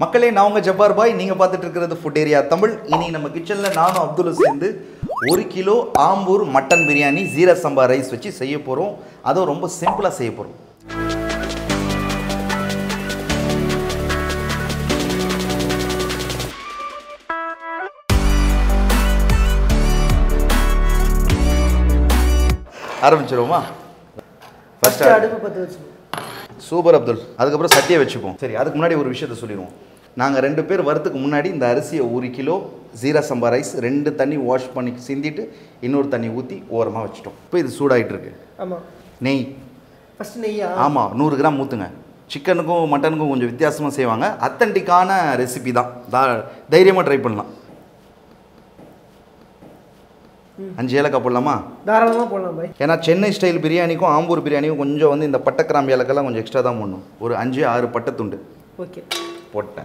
மக்களே நான் உங்கள் ஜப்பார் பாய் நீங்கள் பார்த்துட்டு இருக்கிறது ஃபுட் ஏரியா தமிழ் இனி நம்ம கிச்சனில் நானும் அப்துல்லும் சேர்ந்து ஒரு kilo Ambur mutton biryani jeera samba rice வச்சு செய்ய போகிறோம் அதுவும் ரொம்ப சிம்பிளாக செய்ய போகிறோம் ஆரம்பிச்சிருவோமா ஃபஸ்ட்டு ஃபஸ்ட்டு அடுப்பு பற்ற வச்சுக்கணும் சூப்பர் அப்துல் அதுக்கப்புறம் சட்டியை வச்சுப்போம் சரி அதுக்கு முன்னாடி ஒரு விஷயத்த சொல்லிடுவோம் நாங்கள் ரெண்டு பேர் வரதுக்கு முன்னாடி இந்த அரிசியை ஒரு கிலோ ஜீரா சம்பா ரைஸ் ரெண்டு தண்ணி வாஷ் பண்ணி சிந்திட்டு இன்னொரு தண்ணி ஊற்றி ஓரமாக வச்சுட்டோம் இப்போ இது சூடாயிட்டு இருக்கு ஆமாம் நெய் ஃபஸ்ட்டு நெய்யா ஆமாம் நூறு கிராம் ஊற்றுங்க சிக்கனுக்கும் மட்டனுக்கும் கொஞ்சம் வித்தியாசமாக செய்வாங்க அத்தன்டிக்கான ரெசிபி தான் தா தைரியமாக ட்ரை பண்ணலாம் அஞ்சு ஏலக்காய் போடலாமா தாராளமாக போடலாம் பாய் ஏன்னா சென்னை ஸ்டைல் பிரியாணிக்கும் ஆம்பூர் பிரியாணிக்கும் கொஞ்சம் வந்து இந்த பட்டை கிராம்பு ஏலக்கெல்லாம் கொஞ்சம் எக்ஸ்ட்ரா தான் போடணும் ஒரு அஞ்சு ஆறு பட்டை துண்டு ஓகே போட்டேன்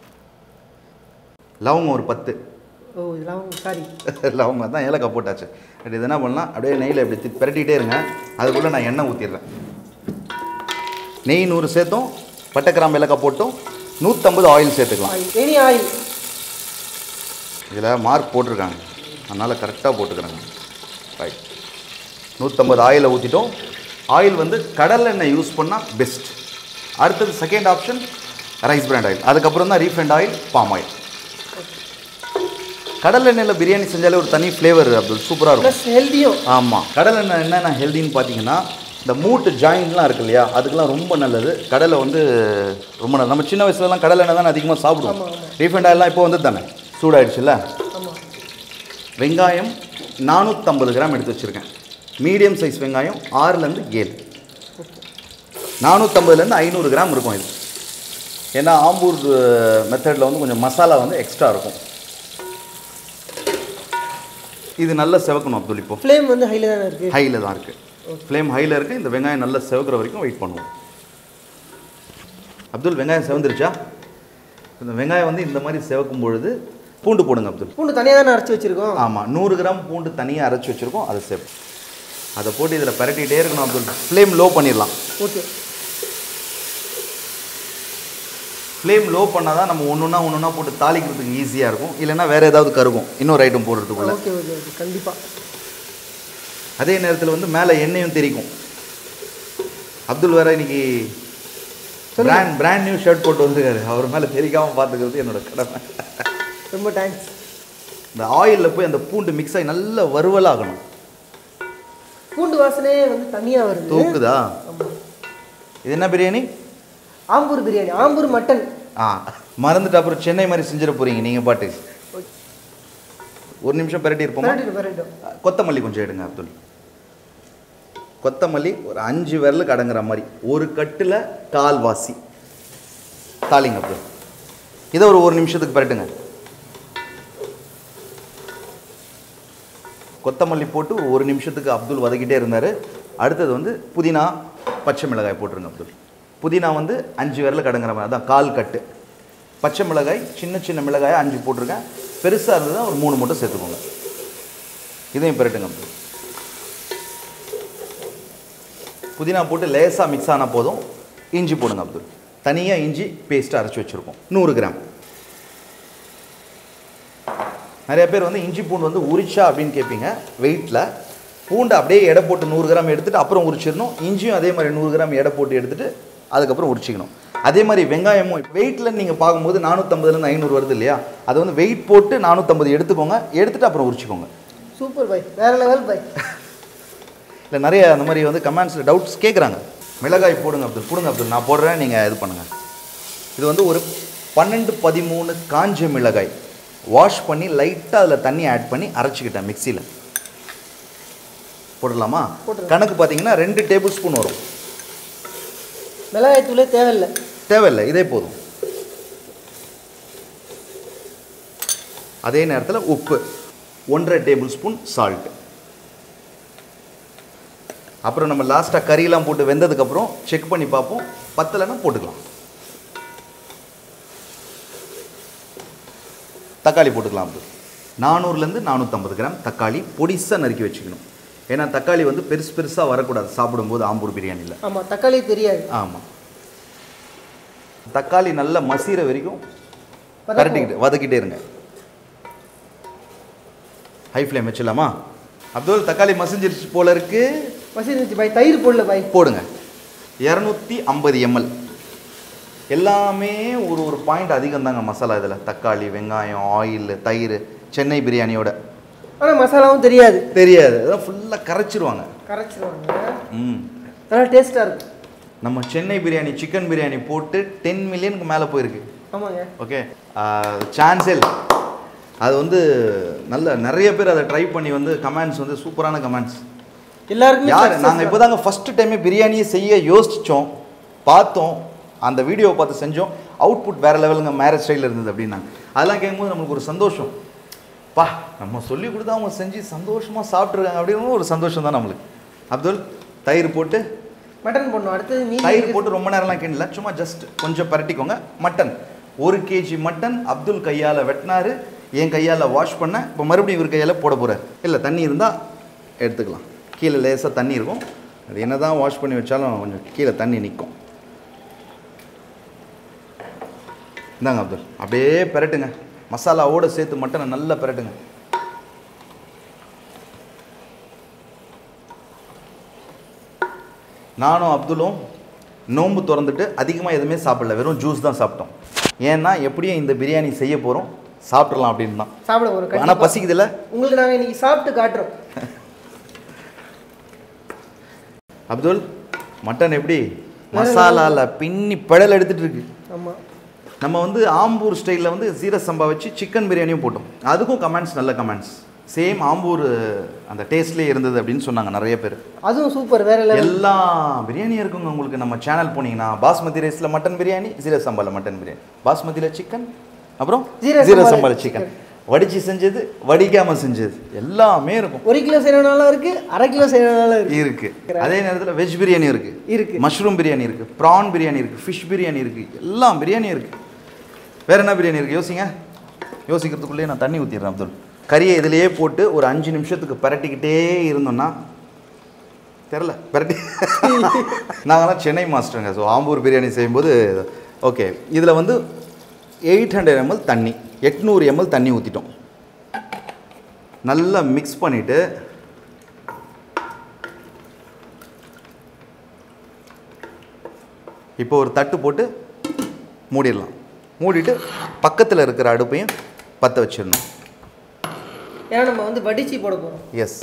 லவங்கம் ஒரு பத்து ஓ இதெல்லாம் சாரி லவங்கம் தான் ஏலக்காய் போட்டாச்சு பட் இது என்ன பண்ணலாம் அப்படியே நெய்யில் இப்படி தி- பிரட்டிகிட்டே இருங்க அதுக்குள்ளே நான் எண்ணெய் ஊற்றிடுறேன் நெய் நூறு சேர்த்தோம் பட்டை கிராம்பு ஏலக்காய் போட்டோம் நூற்றம்பது ஆயில் சேர்த்துக்கலாம் ஆயில் எனி ஆயில் இதில் மார்க் போட்டிருக்காங்க அதனால் கரெக்டாக போட்டுக்கிறேங்க ரைட் நூற்றம்பது ஆயிலை ஊற்றிட்டோம் ஆயில் வந்து கடலெண்ணெய் யூஸ் பண்ணால் பெஸ்ட் அடுத்தது second option rice brand oil அதுக்கப்புறம் தான் ரீஃபைண்ட் ஆயில் பாம் ஆயில் கடலெண்ணெயில் பிரியாணி செஞ்சாலே ஒரு தனி ஃப்ளேவர் அப்துல் சூப்பராக இருக்கும் ப்ளஸ் ஹெல்த்தியும் ஆமாம் கடலெண்ணெய் என்னென்ன ஹெல்தின்னு பார்த்தீங்கன்னா இந்த மூட்டு ஜாயின்ட்லாம் இருக்கு இல்லையா அதுக்கெல்லாம் ரொம்ப நல்லது கடலை வந்து ரொம்ப நல்லது நம்ம சின்ன வயசுலலாம் கடலெண்ணெய் தானே அதிகமாக சாப்பிடுவோம் ஆமா, ஆமா. ரீஃபைண்ட் ஆயில்லாம் இப்போ வந்து தானே சூடாயிடுச்சுல்ல ஆமாம் வெங்காயம் நானூற்றம்பது கிராம் எடுத்து வச்சுருக்கேன் மீடியம் சைஸ் வெங்காயம் ஆறுலேருந்து ஏழு நானூற்றம்பதுலேருந்து ஐநூறு கிராம் இருக்கும் இது ஏன்னா ஆம்பூர் மெத்தடில் வந்து கொஞ்சம் மசாலா வந்து எக்ஸ்ட்ரா இருக்கும் இது நல்லா செவக்கணும் அப்துல் இப்போ ஃப்ளேம் வந்து ஹையில் தானே இருக்குது ஹையில் தான் இருக்குது ஃப்ளேம் ஹையில் இருக்குது இந்த வெங்காயம் நல்லா செவக்கிற வரைக்கும் வெயிட் பண்ணுவோம் அப்துல் வெங்காயம் செவந்துருச்சா இந்த வெங்காயம் வந்து இந்த மாதிரி செவக்கும் பொழுது பூண்டு போடுங்க அப்துல் பூண்டு தனியாக தானே அரைச்சி வச்சுருக்கோம் ஆமாம் நூறு கிராம் பூண்டு தனியாக அரைச்சி வச்சுருக்கோம் அதை சேர்ப்போம் அதை போட்டு இதில் பரட்டிகிட்டே இருக்கணும் அப்துல் ஃப்ளேம் லோ பண்ணிடலாம் ஓகே ஃப்ளேம் லோ பண்ணால் தான் நம்ம ஒன்று ஒன்றா ஒன்று ஒன்றா போட்டு தாளிக்கிறதுக்கு ஈஸியாக இருக்கும் இல்லைன்னா வேறு ஏதாவது கருகும் இன்னொரு ஐட்டம் போடுறதுக்குள்ள ஓகே ஓகே ஓகே கண்டிப்பாக அதே நேரத்தில் வந்து மேலே எண்ணெயும் தெரிக்கும் அப்துல் வேற இன்னைக்கு பிராண்ட் பிராண்ட் நியூ ஷர்ட் போட்டு வந்திருக்காரு அவர் மேலே தெரிக்காமல் பார்த்துக்கிறது என்னோட கடமை ரொம்ப தேங்க்ஸ் இந்த ஆயிலில் போய் அந்த பூண்டு மிக்ஸ் ஆகி நல்ல வறுவலாகணும் பூண்டு வாசனையே வந்து தனியாக வருது தூக்குதா ஆமாம் இது என்ன பிரியாணி ஆம்பூர் பிரியாணி ஆம்பூர் மட்டன் ஆ மறந்துட்டு அப்புறம் சென்னை மாதிரி செஞ்சிட போறீங்க நீங்கள் பாட்டு ஒரு நிமிஷம் பிரட்டி இருப்போமா பரட்டிடும் பரட்டிடும் கொத்தமல்லி கொஞ்சம் எடுங்க அப்துல் கொத்தமல்லி ஒரு அஞ்சு விரலுக்கு அடங்குற மாதிரி ஒரு கட்டில் கால்வாசி தாளிங்க அப்துல் இதை ஒரு ஒரு நிமிஷத்துக்கு பரட்டுங்க கொத்தமல்லி போட்டு ஒரு ஒரு நிமிஷத்துக்கு அப்துல் வதக்கிட்டே இருந்தார் அடுத்தது வந்து புதினா பச்சை மிளகாய் போட்டுருங்க அப்துல் புதினா வந்து அஞ்சு விரலுக்கு அடங்குற மாதிரி அதான் கால் கட்டு பச்சை மிளகாய் சின்ன சின்ன மிளகாயை அஞ்சு போட்டிருக்கேன் பெருசாக இருந்ததுன்னா ஒரு மூணு மட்டும் சேர்த்துக்கோங்க இதையும் பிரட்டுங்க அப்துல் புதினா போட்டு லேசாக மிக்ஸ் ஆனால் போதும் இஞ்சி போடுங்க அப்துல் தனியாக இஞ்சி பேஸ்ட்டு அரைச்சி வச்சுருக்கோம் நூறு கிராம் நிறைய பேர் வந்து இஞ்சி பூண்டு வந்து உரிச்சா அப்படின்னு கேட்பீங்க வெயிட்டில் பூண்டு அப்படியே எடை போட்டு நூறு கிராம் எடுத்துட்டு அப்புறம் உரிச்சிடணும் இஞ்சியும் அதே மாதிரி நூறு கிராம் எடை போட்டு எடுத்துட்டு அதுக்கப்புறம் உரிச்சிக்கணும் அதே மாதிரி வெங்காயமும் வெயிட்டில் நீங்கள் பார்க்கும்போது நானூற்றம்பதுலேருந்து ஐநூறு வருது இல்லையா அதை வந்து வெயிட் போட்டு நானூற்றம்பது எடுத்துக்கோங்க எடுத்துட்டு அப்புறம் உரிச்சிக்கோங்க சூப்பர் பாய் வேற லெவல் பாய் இல்லை நிறைய அந்த மாதிரி வந்து கமெண்ட்ஸில் டவுட்ஸ் கேட்குறாங்க மிளகாய் போடுங்க அப்துல் போடுங்க அப்துல் நான் போடுறேன் நீங்கள் இது பண்ணுங்கள் இது வந்து ஒரு பன்னெண்டு பதிமூணு காஞ்ச மிளகாய் வாஷ் பண்ணி லைட்டாக அதில் தண்ணி ஆட் பண்ணி அரைச்சிக்கிட்டேன் மிக்சியில் போடலாமா போட்டுருங்க. கணக்கு பார்த்தீங்கன்னா ரெண்டு டேபிள் ஸ்பூன் வரும் மிளகாய் தூளே தேவையில்லை தேவையில்லை இதே போதும் அதே நேரத்தில் உப்பு ஒன்றரை டேபிள் ஸ்பூன் சால்ட் அப்புறம் நம்ம லாஸ்ட்டாக கறியெல்லாம் போட்டு வெந்ததுக்கப்புறம் செக் பண்ணி பார்ப்போம் பத்தலைன்னா போட்டுக்கலாம் தக்காளி போட்டுக்கலாம் அப்படி நானூறுலேருந்து நானூற்றம்பது கிராம் தக்காளி பொடிசாக நறுக்கி வச்சுக்கணும் ஏன்னா தக்காளி வந்து பெருசு பெருசாக வரக்கூடாது சாப்பிடும்போது ஆம்பூர் பிரியாணியில் ஆமாம் தக்காளி தெரியாது ஆமாம் தக்காளி நல்லா மசீர வரைக்கும் வதக்குவோம். பரட்டிக்கிட்டு வதக்கிட்டே இருங்க ஹை ஃப்ளேம் வச்சிடலாமா அப்துல் தக்காளி மசிஞ்சிருச்சு போல இருக்கு மசிந்துச்சு பாய் தயிர் போடல பாய் போடுங்க இரநூத்தி ஐம்பது எம்எல் எல்லாமே ஒரு ஒரு பாயிண்ட் அதிகம் தாங்க மசாலா இதில் தக்காளி வெங்காயம் ஆயில் தயிர் சென்னை பிரியாணியோட ஆனால் மசாலாவும் தெரியாது தெரியாது அதான் ஃபுல்லாக கரைச்சிருவாங்க கரைச்சிருவாங்க ம் நல்லா டேஸ்ட்டாக இருக்கும் நம்ம சென்னை பிரியாணி சிக்கன் பிரியாணி போட்டு டென் மில்லியனுக்கு மேலே போயிருக்கு ஆமாங்க ஓகே சான்ஸே இல்லை அது வந்து நல்ல நிறைய பேர் அதை ட்ரை பண்ணி வந்து கமெண்ட்ஸ் வந்து சூப்பரான கமெண்ட்ஸ் எல்லாருக்குமே யார் success நாங்கள் தான். இப்போ தாங்க ஃபஸ்ட்டு டைமே பிரியாணியை செய்ய யோசித்தோம் பார்த்தோம் அந்த வீடியோவை பார்த்து செஞ்சோம் அவுட்புட் வேறு லெவலுங்க மேரேஜ் ஸ்டைலில் இருந்தது அப்படின்னாங்க அதெல்லாம் கேட்கும்போது நம்மளுக்கு ஒரு சந்தோஷம் பா நம்ம சொல்லி கொடுத்து அவங்க செஞ்சு சந்தோஷமாக சாப்பிட்ருக்காங்க அப்படின்னு ஒரு சந்தோஷம் தான் நம்மளுக்கு அப்துல் தயிர் போட்டு மட்டன் போடணும் அடுத்தது மீன் தயிர் போட்டு ரொம்ப நேரம்லாம் கிண்டல சும்மா ஜஸ்ட் கொஞ்சம் பரட்டிக்கோங்க மட்டன் ஒரு கேஜி மட்டன் அப்துல் கையால் வெட்டினாரு என் கையால் வாஷ் பண்ண இப்போ மறுபடியும் இவர் கையால் போட போகிறார் இல்லை தண்ணி இருந்தால் எடுத்துக்கலாம் கீழே லேசாக தண்ணி இருக்கும் அது என்ன தான் வாஷ் பண்ணி வச்சாலும் கொஞ்சம் கீழே தண்ணி நிற்கும் இந்தாங்க அப்துல் அப்படியே பெரட்டுங்க மசாலாவோடு சேர்த்து மட்டனை நல்லா பெரட்டுங்க நானும் அப்துலும் நோன்பு திறந்துட்டு அதிகமாக எதுவுமே சாப்பிடல வெறும் ஜூஸ் தான் சாப்பிட்டோம் ஏன்னா எப்படியும் இந்த பிரியாணி செய்ய போகிறோம் சாப்பிட்றலாம் அப்படின்னு தான் சாப்பிட போகிறோம் ஆனால் கண்டிப்பா. பசிக்குதுல்ல உங்களுக்கு நாங்கள் இன்னைக்கு சாப்பிட்டு காட்டுறோம் அப்துல் மட்டன் எப்படி மசாலால பின்னி பழல் எடுத்துட்டு இருக்கு ஆமாம் நம்ம வந்து ஆம்பூர் ஸ்டைலில் வந்து சீர சம்பா வச்சு சிக்கன் பிரியாணியும் போட்டோம் அதுக்கும் கமெண்ட்ஸ் நல்ல கமெண்ட்ஸ் சேம் ஆம்பூர் அந்த டேஸ்ட்லேயே இருந்தது அப்படின்னு சொன்னாங்க நிறைய பேர் அதுவும் சூப்பர் வேற லெவல் எல்லா பிரியாணியும் இருக்குங்க உங்களுக்கு நம்ம சேனல் போனீங்கன்னா பாஸ்மதி ரைஸில் மட்டன் பிரியாணி ஜீரக சம்பாவில் மட்டன் பிரியாணி பாஸ்மதியில் சிக்கன் அப்புறம் ஜீரக ஜீரக சம்பால சம்பாவில் சிக்கன் வடிச்சு செஞ்சது வடிக்காமல் செஞ்சது எல்லாமே இருக்கும் ஒரு கிலோ செய்யறதுனாலும் இருக்கு அரை கிலோ செய்யறதுனாலும் இருக்கு இருக்கு அதே நேரத்தில் வெஜ் பிரியாணி இருக்கு இருக்கு மஷ்ரூம் பிரியாணி இருக்கு ப்ரான் பிரியாணி இருக்கு ஃபிஷ் பிரியாணி இருக்கு எல்லாம் பிரியாணி இருக்கு வேற என்ன பிரியாணி இருக்கு யோசிங்க யோசிக்கிறதுக்குள்ளேயே நான் தண்ணி ஊற்றிடுறேன் அப்துல் கறியை இதிலேயே போட்டு ஒரு அஞ்சு நிமிஷத்துக்கு பரட்டிக்கிட்டே இருந்தோம்னா தெரில பரட்டி நாங்களாம் சென்னை மாஸ்டருங்க ஸோ ஆம்பூர் பிரியாணி செய்யும்போது ஓகே இதில் வந்து எயிட் ஹண்ட்ரட் எம்எல் தண்ணி எட்நூறு எம்எல் தண்ணி ஊற்றிட்டோம் நல்லா மிக்ஸ் பண்ணிவிட்டு இப்போ ஒரு தட்டு போட்டு மூடிடலாம் மூடிட்டு பக்கத்தில் இருக்கிற அடுப்பையும் பற்ற வச்சிடணும் ஏன்னா நம்ம வந்து வடிச்சு போட போறோம் எஸ்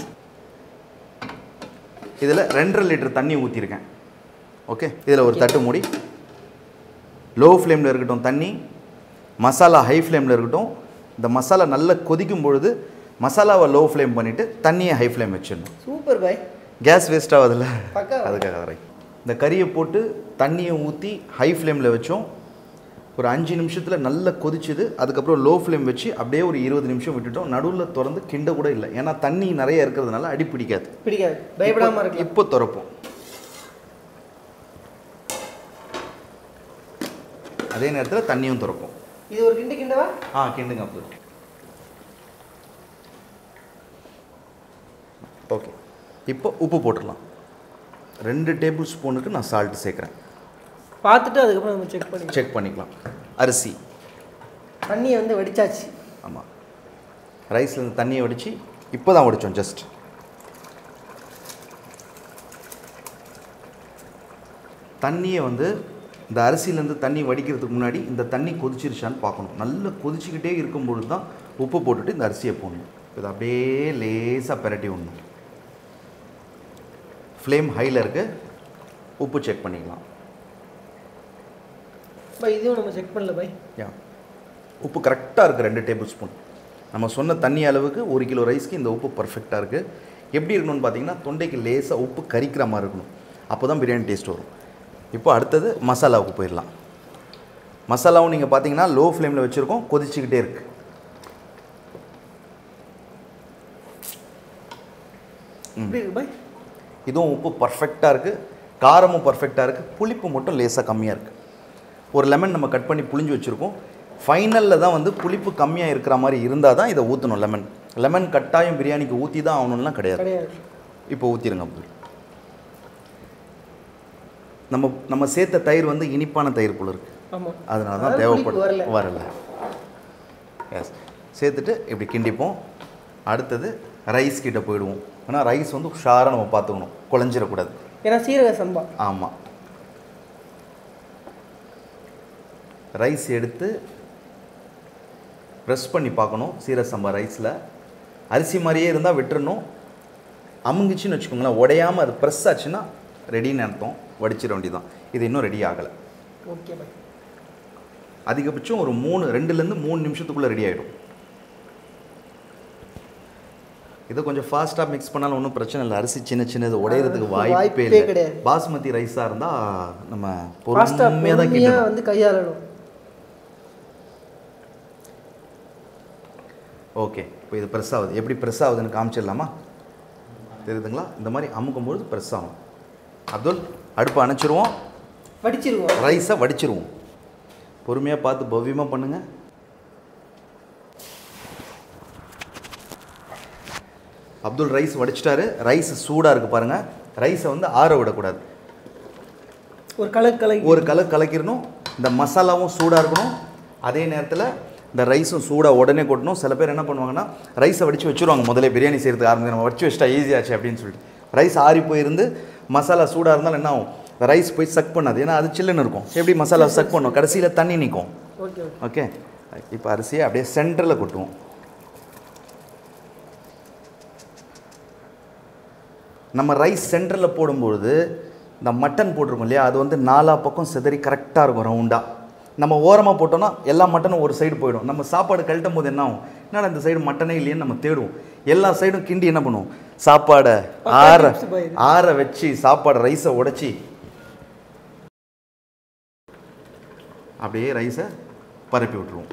இதில் ரெண்டரை லிட்டர் தண்ணி ஊற்றிருக்கேன் ஓகே இதில் ஒரு தட்டு மூடி லோ ஃப்ளேமில் இருக்கட்டும் தண்ணி மசாலா ஹை ஃப்ளேமில் இருக்கட்டும் இந்த மசாலா நல்லா கொதிக்கும் பொழுது மசாலாவை லோ ஃப்ளேம் பண்ணிவிட்டு தண்ணியை ஹை ஃப்ளேம் வச்சிடணும் சூப்பர் பாய் கேஸ் வேஸ்ட் ஆகுதுல்ல பக்கா. அதுக்காக வரை இந்த கறியை போட்டு தண்ணியை ஊற்றி ஹை ஃப்ளேமில் வச்சோம் ஒரு அஞ்சு நிமிஷத்தில் நல்லா கொதிச்சுது அதுக்கப்புறம் லோ ஃப்ளேம் வச்சு அப்படியே ஒரு இருபது நிமிஷம் விட்டுட்டோம் நடுவில் திறந்து கிண்ட கூட இல்லை ஏன்னா தண்ணி நிறைய இருக்கிறதுனால அடி பிடிக்காது பிடிக்காது பயப்படாம இப்போ- இருக்கலாம் இப்போ திறப்போம் அதே நேரத்தில் தண்ணியும் திறப்போம் இது ஒரு கிண்டு கிண்டவா ஆ கிண்டுங்க அப்துல் ஓகே இப்போ உப்பு போட்டுடலாம் ரெண்டு டேபிள் ஸ்பூனுக்கு நான் சால்ட் சேர்க்குறேன் பார்த்துட்டு அதுக்கப்புறம் நம்ம செக் பண்ணி செக் பண்ணிக்கலாம் அரிசி தண்ணியை வந்து வடிச்சாச்சு ஆமாம் ரைஸ்லேருந்து தண்ணியை வடித்து இப்போ தான் வடித்தோம் ஜஸ்ட் தண்ணியை வந்து இந்த அரிசியிலேருந்து தண்ணி வடிக்கிறதுக்கு முன்னாடி இந்த தண்ணி கொதிச்சிருச்சான்னு பார்க்கணும் நல்லா கொதிச்சுக்கிட்டே இருக்கும்பொழுது தான் உப்பு போட்டுட்டு இந்த அரிசியை போடணும் இதை அப்படியே லேசாக பிரட்டி விடணும் ஃப்ளேம் ஹையில் இருக்கு உப்பு செக் பண்ணிக்கலாம் பாய் இதுவும் நம்ம செக் பண்ணல பாய் யா உப்பு கரெக்டாக இருக்குது ரெண்டு டேபிள் ஸ்பூன் நம்ம சொன்ன தண்ணி அளவுக்கு ஒரு கிலோ ரைஸ்க்கு இந்த உப்பு பர்ஃபெக்டாக இருக்குது எப்படி இருக்கணும்னு பார்த்தீங்கன்னா தொண்டைக்கு லேசாக உப்பு கரிக்கிற மாதிரி இருக்கணும் அப்போ தான் பிரியாணி டேஸ்ட் வரும் இப்போ அடுத்தது மசாலாவுக்கு போயிடலாம் மசாலாவும் நீங்கள் பார்த்தீங்கன்னா லோ ஃப்ளேமில் வச்சுருக்கோம் கொதிச்சுக்கிட்டே இருக்கு எப்படி இருக்கு பாய் இதுவும் உப்பு பர்ஃபெக்டாக இருக்குது காரமும் பர்ஃபெக்டாக இருக்குது புளிப்பு மட்டும் லேசாக கம்மியாக இருக்குது ஒரு லெமன் நம்ம கட் பண்ணி புளிஞ்சு வச்சுருக்கோம் ஃபைனலில் தான் வந்து புளிப்பு கம்மியாக இருக்கிற மாதிரி இருந்தால் தான் இதை ஊற்றணும் லெமன் லெமன் கட்டாயம் பிரியாணிக்கு ஊற்றி தான் ஆகணும்லாம் கிடையாது கிடையாது இப்போ ஊற்றிடுங்க அப்துல் நம்ம நம்ம சேர்த்த தயிர் வந்து இனிப்பான தயிர் போல இருக்குது ஆமாம் அதனால தான் அதனால தேவைப்படும் புளிப்பு வரல. வரல எஸ் சேர்த்துட்டு இப்படி கிண்டிப்போம் அடுத்தது ரைஸ் கிட்ட போயிடுவோம் ஏன்னா ரைஸ் வந்து உஷாராக நம்ம பார்த்துக்கணும் குழஞ்சிடக்கூடாது ஏன்னா சீரக சம்பா ஆமாம் ரைஸ் எடுத்து ப்ரெஸ் பண்ணி பார்க்கணும் சீரக சம்பா ரைஸில் அரிசி மாதிரியே இருந்தால் விட்டுறணும் அமுங்குச்சின்னு வச்சுக்கோங்களேன் உடையாமல் அது ப்ரெஸ் ஆச்சுன்னா ரெடின்னு அர்த்தம் வடிச்சிட வேண்டியதான் இது இன்னும் ரெடி ஆகலை ஓகே பாய் அதிகபட்சம் ஒரு மூணு ரெண்டுலேருந்து மூணு நிமிஷத்துக்குள்ளே ரெடி ஆகிடும் இதை கொஞ்சம் ஃபாஸ்ட்டாக மிக்ஸ் பண்ணாலும் ஒன்றும் பிரச்சனை இல்லை அரிசி சின்ன சின்னது உடையிறதுக்கு ஆ, வாய்ப்பே வாய்ப்பே இல்லை கிடையாது. பாஸ்மதி ரைஸாக இருந்தால் நம்ம ஃபாஸ்ட்டாக பொறுமையாக தான் பொறுமையாக கிட்டணும் வந்து கையாளணும் ஓகே இப்போ இது ப்ரெஸ் ஆகுது எப்படி ப்ரெஸ் ஆகுதுன்னு காமிச்சிடலாமா தெரியுதுங்களா இந்த மாதிரி அமுக்கும்பொழுது ப்ரெஸ் ஆகும் அப்துல் அடுப்பை அணைச்சிருவோம் வடிச்சிருவோம் ரைஸை வடிச்சிருவோம் பொறுமையாக பார்த்து பவ்யமாக பண்ணுங்க அப்துல் ரைஸ் வடிச்சிட்டாரு ரைஸ் சூடாக இருக்குது பாருங்கள் ரைஸை வந்து ஆற விடக்கூடாது ஒரு கலர் கலர் ஒரு கலர் கலக்கிடணும் இந்த மசாலாவும் சூடாக இருக்கணும் அதே நேரத்தில் இந்த ரைஸும் சூடாக உடனே கொட்டணும் சில பேர் என்ன பண்ணுவாங்கன்னா ரைஸை வடித்து வச்சுருவாங்க முதல்ல பிரியாணி செய்கிறதுக்கு ஆரம்பிச்சு நம்ம வடிச்சு வச்சிட்டா ஈஸியாச்சு அப்படின்னு சொல்லிட்டு ரைஸ் ஆறி போயிருந்து மசாலா சூடாக இருந்தாலும் என்ன ஆகும் ரைஸ் போய் சக் பண்ணாது ஏன்னா அது சில்லுன்னு இருக்கும் எப்படி மசாலா சக் பண்ணும் கடைசியில் தண்ணி நிற்கும் ஓகே ஓகே ஓகே இப்போ அரிசியை அப்படியே சென்டரில் கொட்டுவோம் நம்ம ரைஸ் சென்டரில் போடும்பொழுது இந்த மட்டன் போட்டிருக்கோம் இல்லையா அது வந்து நாலா பக்கம் சிதறி கரெக்டாக இருக்கும் ரவுண்டாக நம்ம ஓரமாக போட்டோம்னா எல்லா மட்டனும் ஒரு சைடு போயிடும் நம்ம சாப்பாடு கழட்டும் போது என்ன ஆகும் என்னடா இந்த சைடு மட்டனே இல்லையேன்னு நம்ம தேடுவோம் எல்லா சைடும் கிண்டி என்ன பண்ணுவோம் சாப்பாடை ஆற tips bhai. ஆற வச்சு சாப்பாடு ரைஸை உடைச்சி அப்படியே ரைஸை பரப்பி விட்டுருவோம்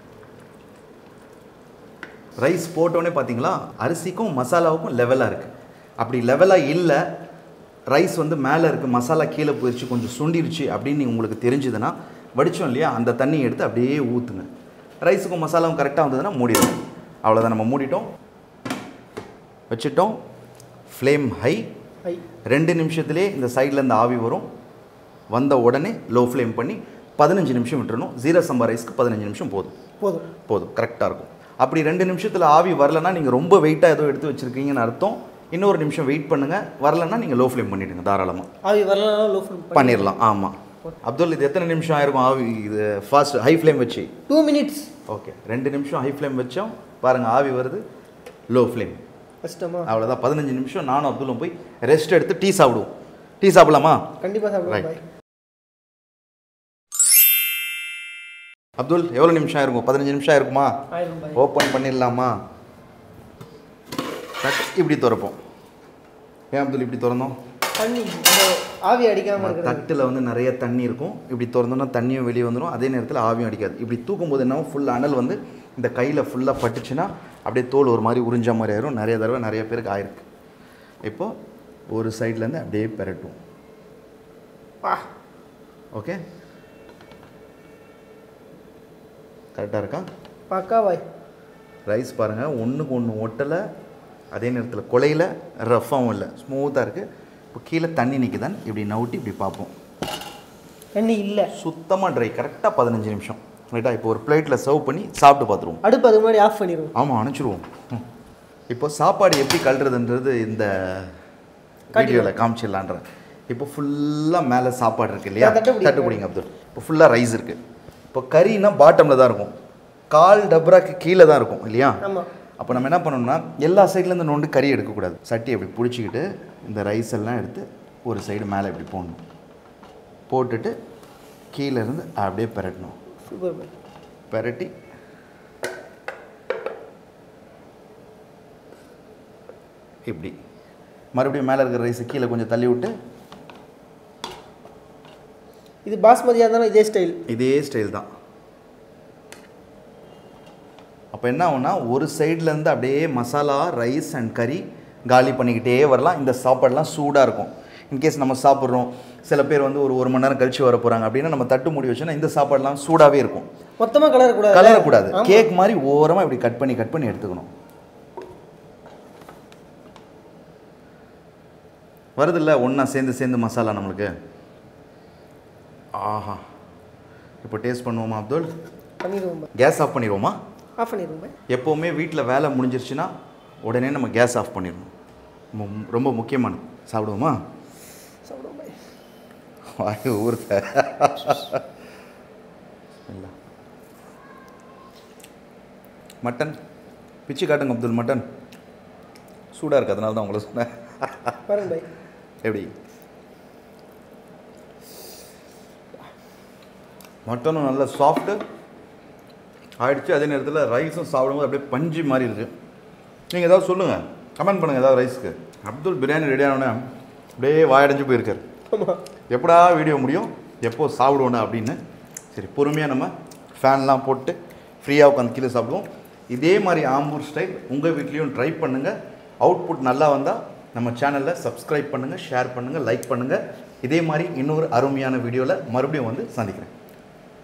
ரைஸ் போட்டோன்னே பார்த்தீங்களா அரிசிக்கும் மசாலாவுக்கும் லெவலாக இருக்குது அப்படி லெவலாக இல்லை ரைஸ் வந்து மேலே இருக்குது மசாலா கீழே போயிடுச்சு கொஞ்சம் சுண்டிருச்சு அப்படின்னு உங்களுக்கு தெரிஞ்சுதுன்னா வடித்தோம் இல்லையா அந்த தண்ணியை எடுத்து அப்படியே ஊற்றுங்க ரைஸுக்கும் மசாலாவும் கரெக்டாக வந்ததுன்னா மூடிடும் அவ்வளோதான் நம்ம மூடிட்டோம் வச்சுட்டோம் ஃப்ளேம் ஹை ஐ ரெண்டு நிமிஷத்துலேயே இந்த சைடில் இந்த ஆவி வரும் வந்த உடனே லோ ஃப்ளேம் பண்ணி பதினஞ்சு நிமிஷம் விட்டுறணும் ஜீரா சம்பா ரைஸ்க்கு பதினஞ்சு நிமிஷம் போதும் போதும் போதும் கரெக்டாக இருக்கும் அப்படி ரெண்டு நிமிஷத்தில் ஆவி வரலன்னா நீங்கள் ரொம்ப வெயிட்டாக ஏதோ எடுத்து வச்சுருக்கீங்கன்னு அர்த்தம் இன்னொரு நிமிஷம் வெயிட் பண்ணுங்கள் வரலன்னா நீங்கள் லோ ஃப்ளேம் பண்ணிவிடுங்க தாராளமாக ஆவி வரலாம் லோ ஃப்ளேம் பண்ணிடலாம் ஆமாம் அப்துல் இது எத்தனை நிமிஷம் ஆயிருக்கும் ஆவி இது ஃபாஸ்ட் ஹை ஃப்ளேம் வச்சு டூ மினிட்ஸ் ஓகே ரெண்டு நிமிஷம் ஹை ஃப்ளேம் வச்சோம் பாருங்கள் ஆவி வருது லோ ஃப்ளேம் கஷ்டமா அவ்வளோதான் பதினஞ்சு நிமிஷம் நானும் அப்துல்லும் போய் ரெஸ்ட் எடுத்து டீ சாப்பிடுவோம் டீ சாப்பிடலாமா கண்டிப்பாக சாப்பிடுவோம் Right. பாய் அப்துல் எவ்வளோ நிமிஷம் இருக்கும் பதினஞ்சு நிமிஷம் இருக்குமா ஆயிரம் பாய் ஓப்பன் பண்ணிடலாமா தட் இப்படி திறப்போம் ஏன் அப்துல் இப்படி திறந்தோம் தண்ணி இந்த ஆவி அடிக்காமல் இருக்கிறது தட்டில் வந்து நிறைய தண்ணி இருக்கும் இப்படி திறந்தோம்னா தண்ணியும் வெளியே வந்துடும் அதே நேரத்தில் ஆவியும் அடிக்காது இப்படி தூக்கும்போது என்ன ஃபுல் அனல் வந்து இந்த கையில் ஃபுல்லாக பட்டுச்சுன்னா அப்படியே தோல் ஒரு மாதிரி உறிஞ்ச மாதிரி ஆயிரும் நிறைய தடவை நிறைய பேருக்கு ஆயிருக்கு இப்போ ஒரு சைட்லேருந்து அப்படியே பெரட்டும் பா ஓகே கரெக்டாக இருக்கா பக்கா பாய் ரைஸ் பாருங்கள் ஒன்றுக்கு ஒன்று ஒட்டலை அதே நேரத்தில் குலையில் ரஃப்பாகவும் இல்லை ஸ்மூத்தாக இருக்குது இப்போ கீழே தண்ணி நிற்குதான் இப்படி நவுட்டி இப்படி பார்ப்போம் தண்ணி இல்லை சுத்தமாக ட்ரை கரெக்டாக பதினஞ்சு நிமிஷம் ரைட்டா இப்போ ஒரு பிளேட்டில் சர்வ் பண்ணி சாப்பிட்டு பார்த்துருவோம் அடுப்பு அதுக்கு முன்னாடி ஆஃப் பண்ணிடுவோம் ஆமாம் அனுப்பிச்சிடுவோம் ம். இப்போ சாப்பாடு எப்படி கழுறதுன்றது இந்த வீடியோவில் காமிச்சிடலான்றேன் இப்போ ஃபுல்லாக மேலே சாப்பாடு இருக்கு இல்லையா நான் தட்டு பிடிக்கிறேன். தட்டு பிடிங்க அப்துல் இப்போ ஃபுல்லாக ரைஸ் இருக்குது இப்போ கறினா பாட்டமில் தான் இருக்கும் கால் டபராக்கு கீழே தான் இருக்கும் இல்லையா ஆமாம் அப்போ நம்ம என்ன பண்ணணும்னா எல்லா சைட்லேருந்து நோண்டு கறி எடுக்கக்கூடாது சட்டி அப்படி பிடிச்சிக்கிட்டு இந்த ரைஸ் எல்லாம் எடுத்து ஒரு சைடு மேலே இப்படி போடணும் போட்டுட்டு கீழே இருந்து அப்படியே பெரட்டணும் சூப்பர் பாய் பெரட்டி இப்படி மறுபடியும் மேலே இருக்கிற ரைஸை கீழே கொஞ்சம் தள்ளி விட்டு இது பாஸ்மதியாக இருந்தாலும் இதே ஸ்டைல் இதே ஸ்டைல் தான் அப்போ என்ன ஆகும்னா ஒரு சைட்லேருந்து அப்படியே மசாலா ரைஸ் அண்ட் கறி காலி பண்ணிக்கிட்டே வரலாம் இந்த சாப்பாடெலாம் சூடாக இருக்கும் இன்கேஸ் நம்ம சாப்பிட்றோம் சில பேர் வந்து ஒரு ஒரு மணி நேரம் கழிச்சு வர போகிறாங்க அப்படின்னா நம்ம தட்டு மூடி வச்சோன்னா இந்த சாப்பாடெலாம் சூடாகவே இருக்கும் மொத்தமாக கலரக்கூடாது கலரக்கூடாது ஆமா. கேக் மாதிரி ஓரமாக இப்படி கட் பண்ணி கட் பண்ணி எடுத்துக்கணும் வருதுல்ல ஒன்றா சேர்ந்து சேர்ந்து மசாலா நம்மளுக்கு ஆஹா இப்போ டேஸ்ட் பண்ணுவோமா அப்துல் பண்ணிடுவோம் பாய் கேஸ் ஆஃப் பண்ணிடுவோமா ஆஃப் பண்ணிடுவோம் பாய் எப்போவுமே வீட்டில் வேலை முடிஞ்சிருச்சுன்னா உடனே நம்ம கேஸ் ஆஃப் பண்ணிடணும் ரொம்ப- ரொம்ப முக்கியமானது சாப்பிடுவோமா சாப்பிடுவோம் பாய் வாய் ஊறுத்த இல்ல மட்டன் பிச்சு காட்டுங்க அப்துல் மட்டன் சூடாக இருக்கு அதனால தான் உங்களை சொன்னேன் பாருங்க பாய் எப்படி மட்டனும் நல்ல சாஃப்ட்டு ஆயிடுச்சு அதே நேரத்தில் ரைஸும் சாப்பிடும்போது அப்படியே பஞ்சு மாதிரி இருக்கு நீங்கள் ஏதாவது சொல்லுங்கள் கமெண்ட் பண்ணுங்கள் ஏதாவது ரைஸ்க்கு அப்துல் பிரியாணி ரெடி ஆனோடனே அப்படியே வாயடைஞ்சு போயிருக்காரு ஆமாம் எப்படா வீடியோ முடியும் எப்போ சாப்பிடுவோண்ணா அப்படின்னு சரி பொறுமையாக நம்ம ஃபேன்லாம் போட்டு ஃப்ரீயாக உட்காந்து கீழே சாப்பிடுவோம் இதே மாதிரி ஆம்பூர் ஸ்டைல் உங்கள் வீட்லேயும் ட்ரை பண்ணுங்கள் அவுட்புட் நல்லா வந்தால் நம்ம சேனலில் சப்ஸ்கிரைப் பண்ணுங்கள் ஷேர் பண்ணுங்கள் லைக் பண்ணுங்கள் இதே மாதிரி இன்னொரு அருமையான வீடியோவில் மறுபடியும் வந்து சந்திக்கிறேன்